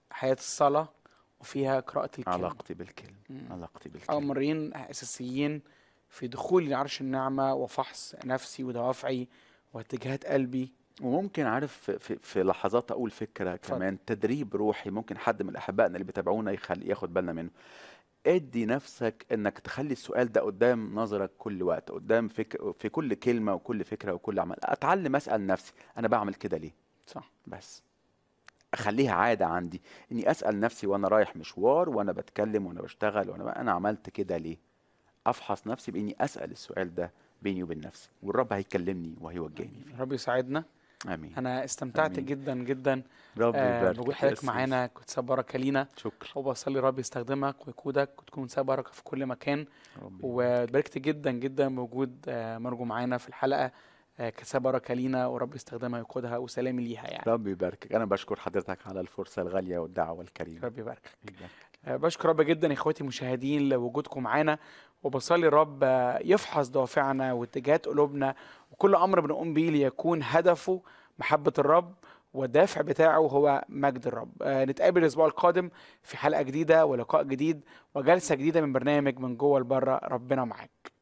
حياه الصلاه وفيها قراءه الكلمه علاقتي بالكلمة مم. علاقتي بالكلمة امرين اساسيين في دخولي لعرش النعمه وفحص نفسي ودوافعي واتجاهات قلبي وممكن عارف في, في, في لحظات اقول فكره اتفضل. كمان تدريب روحي ممكن حد من احبائنا اللي بيتابعونا يخلي ياخد بالنا منه ادي نفسك انك تخلي السؤال ده قدام نظرك كل وقت قدام فك... في كل كلمه وكل فكره وكل عمل اتعلم اسال نفسي انا بعمل كده ليه صح بس اخليها عاده عندي اني اسال نفسي وانا رايح مشوار وانا بتكلم وانا بشتغل وانا انا عملت كده ليه افحص نفسي باني اسال السؤال ده بيني وبين نفسي والرب هيكلمني وهيوجهني فيه رب يساعدنا امين انا استمتعت آمين. جدا جدا رب آه، يبارك بوجود فيك يا حضرتك أستاذ. معانا كنت سبب بركه لينا شكرا وبصلي رب يستخدمك ويقودك وتكون سبب بركه في كل مكان رب يبارك. وباركت جدا جدا بوجود آه، مرجو معانا في الحلقه آه، كسبب بركه لينا ورب يستخدمها ويقودها وسلامي ليها يعني رب يباركك انا بشكر حضرتك على الفرصه الغاليه والدعوه الكريمه رب يباركك يبارك. آه، بشكر رب جدا اخواتي المشاهدين لوجودكم معانا وبصلي الرب آه، يفحص دوافعنا واتجاهات قلوبنا وكل امر بنقوم بيه ليكون هدفه محبه الرب والدافع بتاعه هو مجد الرب آه، نتقابل الاسبوع القادم في حلقه جديده ولقاء جديد وجلسه جديده من برنامج من جوه لبره ربنا معاك